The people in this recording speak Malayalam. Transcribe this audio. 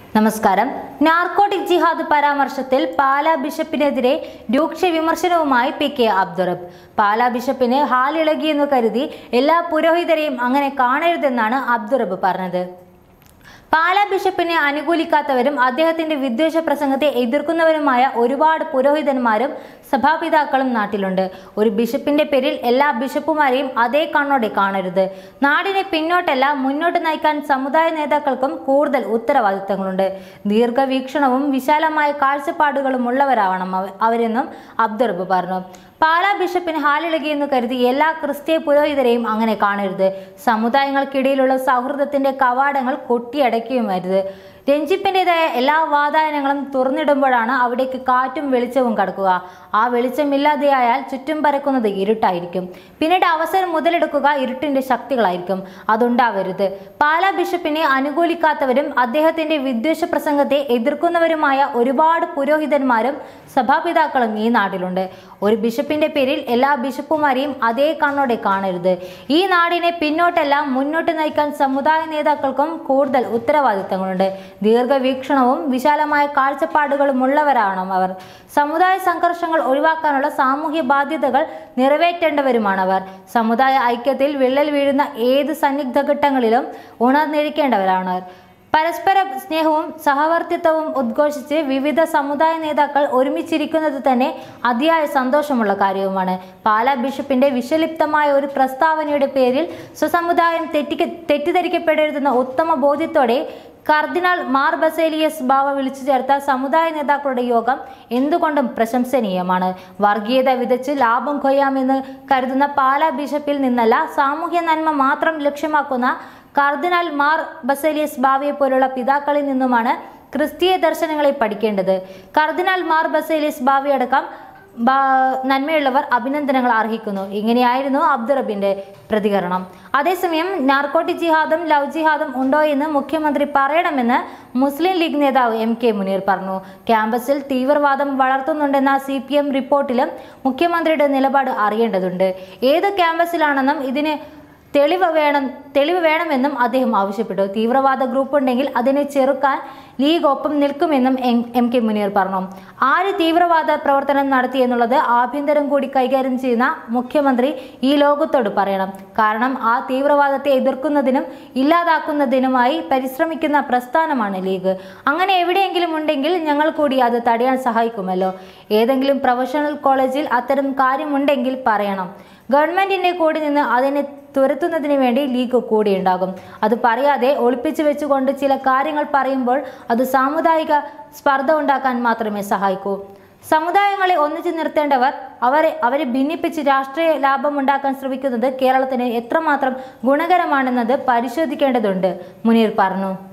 നമസ്കാരം നാർക്കോട്ടിക് ജിഹാദ് പരാമർശത്തിൽ പാലാ ബിഷപ്പിനെതിരെ രൂക്ഷ വിമർശനവുമായി പി കെ അബ്ദുറബ് പാലാ ബിഷപ്പിന് ഹാലിളകിയെന്ന് കരുതി എല്ലാ പുരോഹിതരെയും അങ്ങനെ കാണരുതെന്നാണ് അബ്ദുറബ് പറഞ്ഞത് പാലാ ബിഷപ്പിനെ അനുകൂലിക്കാത്തവരും അദ്ദേഹത്തിന്റെ വിദ്വേഷ പ്രസംഗത്തെ എതിർക്കുന്നവരുമായ ഒരുപാട് പുരോഹിതന്മാരും സഭാപിതാക്കളും നാട്ടിലുണ്ട് ഒരു ബിഷപ്പിന്റെ പേരിൽ എല്ലാ ബിഷപ്പുമാരെയും അതേ കണ്ണോടെ കാണരുത് നാടിനെ പിന്നോട്ടല്ല മുന്നോട്ട് നയിക്കാൻ സമുദായ നേതാക്കൾക്കും കൂടുതൽ ഉത്തരവാദിത്തങ്ങളുണ്ട് ദീർഘവീക്ഷണവും വിശാലമായ കാഴ്ചപ്പാടുകളും ഉള്ളവരാവണം അവ- അവരെന്നും അബ്ദുറബ് പറഞ്ഞു പാലാ ബിഷപ്പിന് ഹാലിളകിയെന്ന് കരുതി എല്ലാ ക്രിസ്തീയ പുരോഹിതരെയും അങ്ങനെ കാണരുത് സമുദായങ്ങൾക്കിടയിലുള്ള സൗഹൃദത്തിന്റെ കവാടങ്ങൾ കൊട്ടിയടയ്ക്കുകയുമരുത് രഞ്ജിപ്പിൻ്റെതായ എല്ലാ വാതായനങ്ങളും തുറന്നിടുമ്പോഴാണ് അവിടേക്ക് കാറ്റും വെളിച്ചവും കടക്കുക ആ വെളിച്ചമില്ലാതെയായാൽ ചുറ്റും പരക്കുന്നത് ഇരുട്ടായിരിക്കും പിന്നീട് അവസരം മുതലെടുക്കുക ഇരുട്ടിന്റെ ശക്തികളായിരിക്കും അതുണ്ടാവരുത് പാലാ ബിഷപ്പിനെ അനുകൂലിക്കാത്തവരും അദ്ദേഹത്തിന്റെ വിദ്വേഷ പ്രസംഗത്തെ എതിർക്കുന്നവരുമായ ഒരുപാട് പുരോഹിതന്മാരും സഭാപിതാക്കളും ഈ നാട്ടിലുണ്ട് ഒരു ബിഷപ്പിന്റെ പേരിൽ എല്ലാ ബിഷപ്പുമാരെയും അതേ കണ്ണോടെ കാണരുത് ഈ നാടിനെ പിന്നോട്ടല്ല മുന്നോട്ട് നയിക്കാൻ സമുദായ നേതാക്കൾക്കും കൂടുതൽ ഉത്തരവാദിത്തങ്ങളുണ്ട് ദീർഘവീക്ഷണവും വിശാലമായ കാഴ്ചപ്പാടുകളും ഉള്ളവരാണ് അവർ സമുദായ സംഘർഷങ്ങൾ ഒഴിവാക്കാനുള്ള സാമൂഹ്യ ബാധ്യതകൾ നിറവേറ്റേണ്ടവരുമാണ് അവർ സമുദായ ഐക്യത്തിൽ വിള്ളൽ വീഴുന്ന ഏത് സന്നിഗ്ധ ഘട്ടങ്ങളിലും ഉണർന്നിരിക്കേണ്ടവരാണ് അവർ പരസ്പര സ്നേഹവും സഹവർത്തിത്വവും ഉദ്ഘോഷിച്ച് വിവിധ സമുദായ നേതാക്കൾ ഒരുമിച്ചിരിക്കുന്നത് തന്നെ അതിയായ സന്തോഷമുള്ള കാര്യവുമാണ് പാലാ ബിഷപ്പിന്റെ വിഷലിപ്തമായ ഒരു പ്രസ്താവനയുടെ പേരിൽ സ്വസമുദായം തെറ്റിക്ക തെറ്റിദ്ധരിക്കപ്പെടരുതെന്ന ഉത്തമ ബോധ്യത്തോടെ കർദിനാൾ മാർ ബസേലിയസ് ബാവ വിളിച്ചു ചേർത്ത സമുദായ നേതാക്കളുടെ യോഗം എന്തുകൊണ്ടും പ്രശംസനീയമാണ് വർഗീയത വിതച്ച് ലാഭം കൊയ്യാമെന്ന് കരുതുന്ന പാലാ ബിഷപ്പിൽ നിന്നല്ല സാമൂഹ്യ നന്മ മാത്രം ലക്ഷ്യമാക്കുന്ന കർദിനാൾ മാർ ബസേലിയസ് ബാവയെ പോലുള്ള പിതാക്കളിൽ നിന്നുമാണ് ക്രിസ്തീയ ദർശനങ്ങളെ പഠിക്കേണ്ടത് കർദിനാൾ മാർ ബസേലിയസ് ബാവയടക്കം ബാ- നന്മയുള്ളവർ അഭിനന്ദനങ്ങൾ അർഹിക്കുന്നു ഇങ്ങനെയായിരുന്നു അബ്ദുറബിന്റെ പ്രതികരണം അതേസമയം നാർക്കോട്ടിക് ജിഹാദും ലവ് ജിഹാദും ഉണ്ടോ എന്ന് മുഖ്യമന്ത്രി പറയണമെന്ന് മുസ്ലിം ലീഗ് നേതാവ് എം കെ മുനീർ പറഞ്ഞു ക്യാമ്പസിൽ തീവ്രവാദം വളർത്തുന്നുണ്ടെന്ന സി പി എം റിപ്പോർട്ടിലും മുഖ്യമന്ത്രിയുടെ നിലപാട് അറിയേണ്ടതുണ്ട് ഏത് ക്യാമ്പസിലാണെന്നും ഇതിന് തെളിവ് വേണം തെളിവ് വേണമെന്നും അദ്ദേഹം ആവശ്യപ്പെട്ടു തീവ്രവാദ ഗ്രൂപ്പ് ഉണ്ടെങ്കിൽ അതിനെ ചെറുക്കാൻ ലീഗ് ഒപ്പം നിൽക്കുമെന്നും എം എം കെ മുനീർ പറഞ്ഞു ആര് തീവ്രവാദ പ്രവർത്തനം നടത്തി എന്നുള്ളത് ആഭ്യന്തരം കൂടി കൈകാര്യം ചെയ്യുന്ന മുഖ്യമന്ത്രി ഈ ലോകത്തോട് പറയണം കാരണം ആ തീവ്രവാദത്തെ എതിർക്കുന്നതിനും ഇല്ലാതാക്കുന്നതിനുമായി പരിശ്രമിക്കുന്ന പ്രസ്ഥാനമാണ് ലീഗ് അങ്ങനെ എവിടെയെങ്കിലും ഉണ്ടെങ്കിൽ ഞങ്ങൾ കൂടി അത് തടയാൻ സഹായിക്കുമല്ലോ ഏതെങ്കിലും പ്രൊഫഷണൽ കോളേജിൽ അത്തരം കാര്യമുണ്ടെങ്കിൽ പറയണം ഗവൺമെന്റിന്റെ കൂടി നിന്ന് അതിനെ തുരത്തുന്നതിന് വേണ്ടി ലീഗ് കൂടിയുണ്ടാകും അത് പറയാതെ ഒളിപ്പിച്ചു വെച്ചുകൊണ്ട് ചില കാര്യങ്ങൾ പറയുമ്പോൾ അത് സാമുദായിക സ്പർദ്ധ ഉണ്ടാക്കാൻ മാത്രമേ സഹായിക്കൂ സമുദായങ്ങളെ ഒന്നിച്ചു നിർത്തേണ്ടവർ അവരെ അവരെ ഭിന്നിപ്പിച്ച് രാഷ്ട്രീയ ലാഭം ഉണ്ടാക്കാൻ ശ്രമിക്കുന്നത് കേരളത്തിന് എത്രമാത്രം ഗുണകരമാണെന്നത് പരിശോധിക്കേണ്ടതുണ്ട് മുനീർ പറഞ്ഞു